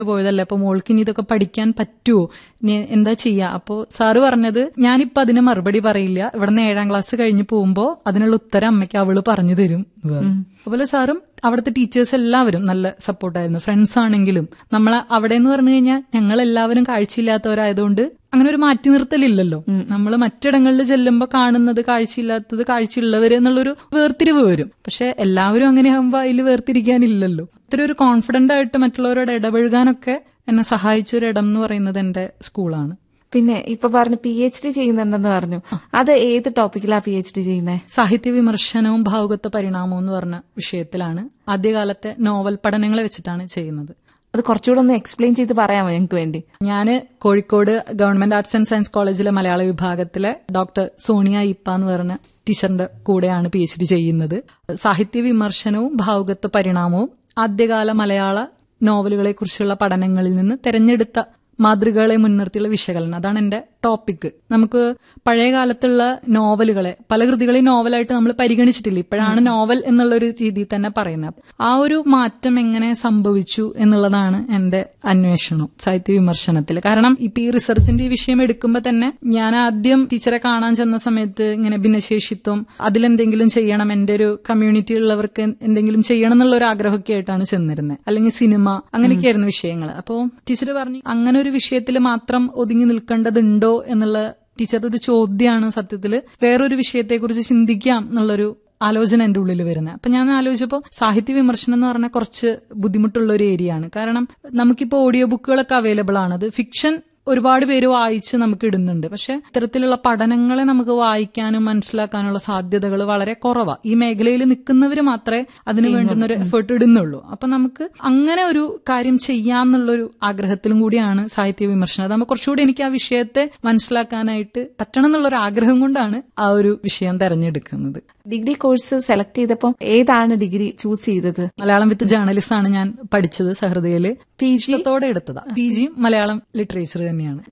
പോയതല്ലേ അപ്പൊ മോൾക്ക് ഇനി ഇതൊക്കെ പഠിക്കാൻ പറ്റുമോ ഇനി എന്താ ചെയ്യാ അപ്പോ സാറ് പറഞ്ഞത് ഞാനിപ്പോ അതിന് മറുപടി പറയില്ല ഇവിടുന്ന് ഏഴാം ക്ലാസ് കഴിഞ്ഞ് പോകുമ്പോ അതിനുള്ള ഉത്തരം അമ്മയ്ക്ക് അവള് പറഞ്ഞു തരും എന്ന് പറഞ്ഞു. അതുപോലെ സാറും അവിടുത്തെ ടീച്ചേഴ്സ് എല്ലാവരും നല്ല സപ്പോർട്ടായിരുന്നു ഫ്രണ്ട്സ് ആണെങ്കിലും നമ്മൾ അവിടെ എന്ന് പറഞ്ഞു കഴിഞ്ഞാൽ ഞങ്ങൾ എല്ലാവരും കാഴ്ചയില്ലാത്തവരായതുകൊണ്ട് അങ്ങനെ ഒരു മാറ്റി നിർത്തലില്ലല്ലോ നമ്മൾ മറ്റിടങ്ങളിൽ ചെല്ലുമ്പോൾ കാണുന്നത് കാഴ്ചയില്ലാത്തത് കാഴ്ചയുള്ളവര് എന്നുള്ളൊരു വേർതിരിവ് വരും പക്ഷെ എല്ലാവരും അങ്ങനെ ആകുമ്പോൾ അതിൽ വേർതിരിക്കാനില്ലല്ലോ ഇത്ര ഒരു കോൺഫിഡന്റ് ആയിട്ട് മറ്റുള്ളവരോട് ഇടപഴകാനൊക്കെ എന്നെ സഹായിച്ച ഒരു ഇടം എന്ന് പറയുന്നത് എന്റെ സ്കൂളാണ് പിന്നെ ഇപ്പൊ പറഞ്ഞു പി എച്ച് ഡി ചെയ്യുന്നുണ്ടെന്ന് പറഞ്ഞു അത് ഏത് ടോപ്പിക്കിലാ പി എച്ച് ഡി ചെയ്യുന്നത് സാഹിത്യ വിമർശനവും ഭാവുകത്വ പരിണാമവും എന്ന് പറഞ്ഞ വിഷയത്തിലാണ് ആദ്യകാലത്തെ നോവൽ പഠനങ്ങളെ വെച്ചിട്ടാണ് ചെയ്യുന്നത് അത് കുറച്ചുകൂടെ ഒന്ന് എക്സ്പ്ലെയിൻ ചെയ്ത് പറയാമോ ഞങ്ങൾക്ക് വേണ്ടി ഞാന് Kozhikode government arts and science കോളേജിലെ മലയാള വിഭാഗത്തിലെ ഡോക്ടർ സോണിയ ഇപ്പ എന്ന് പറഞ്ഞ ടീച്ചറിന്റെ കൂടെയാണ് പി എച്ച് ഡി ചെയ്യുന്നത് സാഹിത്യ വിമർശനവും ഭാവുകത്വ പരിണാമവും ആദ്യകാല മലയാള നോവലുകളെ കുറിച്ചുള്ള പഠനങ്ങളിൽ നിന്ന് തെരഞ്ഞെടുത്ത മാതൃകകളെ മുൻനിർത്തിയുള്ള വിശകലനം അതാണ് എന്റെ ടോപ്പിക് നമുക്ക് പഴയ കാലത്തുള്ള നോവലുകളെ പല കൃതികളെയും നോവലായിട്ട് നമ്മൾ പരിഗണിച്ചിട്ടില്ല ഇപ്പോഴാണ് നോവൽ എന്നുള്ള ഒരു രീതിയിൽ തന്നെ പറയുന്നത് ആ ഒരു മാറ്റം എങ്ങനെ സംഭവിച്ചു എന്നുള്ളതാണ് എന്റെ അന്വേഷണം സാഹിത്യ വിമർശനത്തിൽ കാരണം ഇപ്പൊ ഈ റിസർച്ചിന്റെ ഈ വിഷയം എടുക്കുമ്പോൾ തന്നെ ഞാൻ ആദ്യം ടീച്ചറെ കാണാൻ ചെന്ന സമയത്ത് ഇങ്ങനെ ഭിന്നശേഷിത്വം അതിലെന്തെങ്കിലും ചെയ്യണം എന്റെ ഒരു കമ്മ്യൂണിറ്റി ഉള്ളവർക്ക് എന്തെങ്കിലും ചെയ്യണം എന്നുള്ള ഒരു ആഗ്രഹമൊക്കെ ആയിട്ടാണ് ചെന്നിരുന്നത് അല്ലെങ്കിൽ സിനിമ അങ്ങനെയൊക്കെയായിരുന്നു വിഷയങ്ങൾ അപ്പോൾ ടീച്ചർ പറഞ്ഞു അങ്ങനെ ഒരു വിഷയത്തിൽ മാത്രം ഒതുങ്ങി നിൽക്കേണ്ടതുണ്ടോ എന്നുള്ള ടീച്ചറുടെ ഒരു ചോദ്യമാണ് സത്യത്തിൽ വേറൊരു വിഷയത്തെക്കുറിച്ച് ചിന്തിക്കാം എന്നുള്ളൊരു ആലോചന എന്റെ ഉള്ളിൽ വരുന്നത് അപ്പൊ ഞാൻ ആലോചിച്ചപ്പോൾ സാഹിത്യ വിമർശനം എന്ന് പറഞ്ഞാൽ കുറച്ച് ബുദ്ധിമുട്ടുള്ള ഒരു ഏരിയ ആണ് കാരണം നമുക്കിപ്പോൾ ഓഡിയോ ബുക്കുകളൊക്കെ അവൈലബിൾ ആണ് അത് ഫിക്ഷൻ ഒരുപാട് പേര് വായിച്ച് നമുക്ക് ഇടുന്നുണ്ട് പക്ഷെ ഇത്തരത്തിലുള്ള പഠനങ്ങളെ നമുക്ക് വായിക്കാനും മനസ്സിലാക്കാനുള്ള സാധ്യതകൾ വളരെ കുറവാണ് ഈ മേഖലയിൽ നിൽക്കുന്നവർ മാത്രമേ അതിന് വേണ്ടുന്ന ഒരു എഫേർട്ട് ഇടുന്നുള്ളൂ അപ്പൊ നമുക്ക് അങ്ങനെ ഒരു കാര്യം ചെയ്യാമെന്നുള്ളൊരു ആഗ്രഹത്തിലും കൂടിയാണ് സാഹിത്യ വിമർശനം അതാകുമ്പോൾ കുറച്ചുകൂടി എനിക്ക് ആ വിഷയത്തെ മനസ്സിലാക്കാനായിട്ട് പറ്റണം എന്നുള്ളൊരു ആഗ്രഹം കൊണ്ടാണ് ആ ഒരു വിഷയം തെരഞ്ഞെടുക്കുന്നത് ഡിഗ്രി കോഴ്സ് സെലക്ട് ചെയ്തപ്പോൾ ഏതാണ് ഡിഗ്രി ചൂസ് ചെയ്തത് മലയാളം വിത്ത് ജേർണലിസ്റ്റ് ആണ് ഞാൻ പഠിച്ചത് സഹൃദയില് പി ജി ഇഷ്ടത്തോടെ എടുത്തതാ പി ജിയും മലയാളം ലിറ്ററേച്ചർ തന്നെയാണ്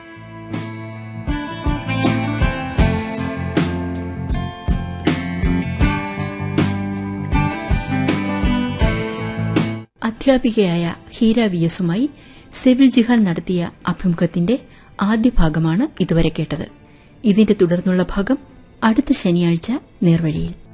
അധ്യാപികയായ ഹീര വി എസുമായി സെവിൽ ജിഹാൻ നടത്തിയ അഭിമുഖത്തിന്റെ ആദ്യ ഭാഗമാണ് ഇതുവരെ കേട്ടത് ഇതിന്റെ തുടർന്നുള്ള ഭാഗം അടുത്ത ശനിയാഴ്ച നേർവഴിയിൽ